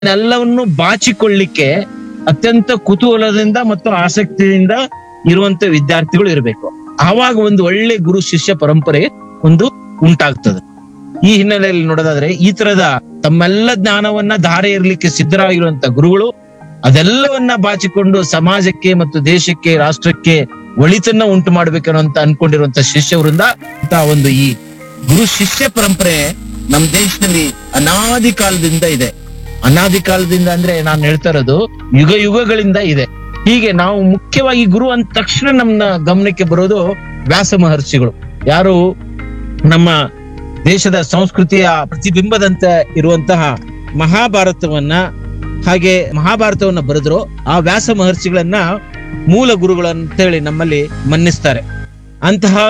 ಎಲ್ಲವನ್ನು ಬಾಚಿಕೊಳ್ಳಿಕ್ಕೆ ಅತ್ಯಂತ ಕುತೂಹಲದಿಂದ ಮತ್ತು ಆಸಕ್ತಿಯಿಂದ ಇರುವಂತ ವಿದ್ಯಾರ್ಥಿಗಳು ಇರಬೇಕು ಆವಾಗ ಒಂದು ಒಳ್ಳೆ ಗುರು ಶಿಷ್ಯ ಪರಂಪರೆ ಒಂದು ಉಂಟಾಗ್ತದೆ ಈ ಹಿನ್ನೆಲೆಯಲ್ಲಿ ನೋಡೋದಾದ್ರೆ ಈ ತರದ ತಮ್ಮೆಲ್ಲ ಜ್ಞಾನವನ್ನ ಧಾರೆ ಇರಲಿಕ್ಕೆ ಸಿದ್ಧರಾಗಿರುವಂತ ಗುರುಗಳು ಅದೆಲ್ಲವನ್ನ ಬಾಚಿಕೊಂಡು ಸಮಾಜಕ್ಕೆ ಮತ್ತು ದೇಶಕ್ಕೆ ರಾಷ್ಟ್ರಕ್ಕೆ ಒಳಿತನ್ನ ಉಂಟು ಮಾಡ್ಬೇಕನ್ನೋಂತ ಅನ್ಕೊಂಡಿರುವಂತ ಶಿಷ್ಯವೃಂದ ಅಂತ ಒಂದು ಈ ಗುರು ಶಿಷ್ಯ ಪರಂಪರೆ ನಮ್ಮ ದೇಶದಲ್ಲಿ ಅನಾದಿ ಕಾಲದಿಂದ ಇದೆ ಅನಾದಿ ಕಾಲದಿಂದ ಅಂದ್ರೆ ನಾನು ಹೇಳ್ತಾ ಇರೋದು ಯುಗ ಯುಗಗಳಿಂದ ಇದೆ ಹೀಗೆ ನಾವು ಮುಖ್ಯವಾಗಿ ಗುರು ಅಂದ ತಕ್ಷಣ ನಮ್ಮ ಗಮನಕ್ಕೆ ಬರೋದು ವ್ಯಾಸ ಮಹರ್ಷಿಗಳು ಯಾರು ನಮ್ಮ ದೇಶದ ಸಂಸ್ಕೃತಿಯ ಪ್ರತಿಬಿಂಬದಂತೆ ಇರುವಂತಹ ಮಹಾಭಾರತವನ್ನ ಹಾಗೆ ಮಹಾಭಾರತವನ್ನ ಬರೆದ್ರು ಆ ವ್ಯಾಸ ಮಹರ್ಷಿಗಳನ್ನ ಮೂಲ ಗುರುಗಳು ಅಂತ ಹೇಳಿ ನಮ್ಮಲ್ಲಿ ಮನ್ನಿಸ್ತಾರೆ ಅಂತಹ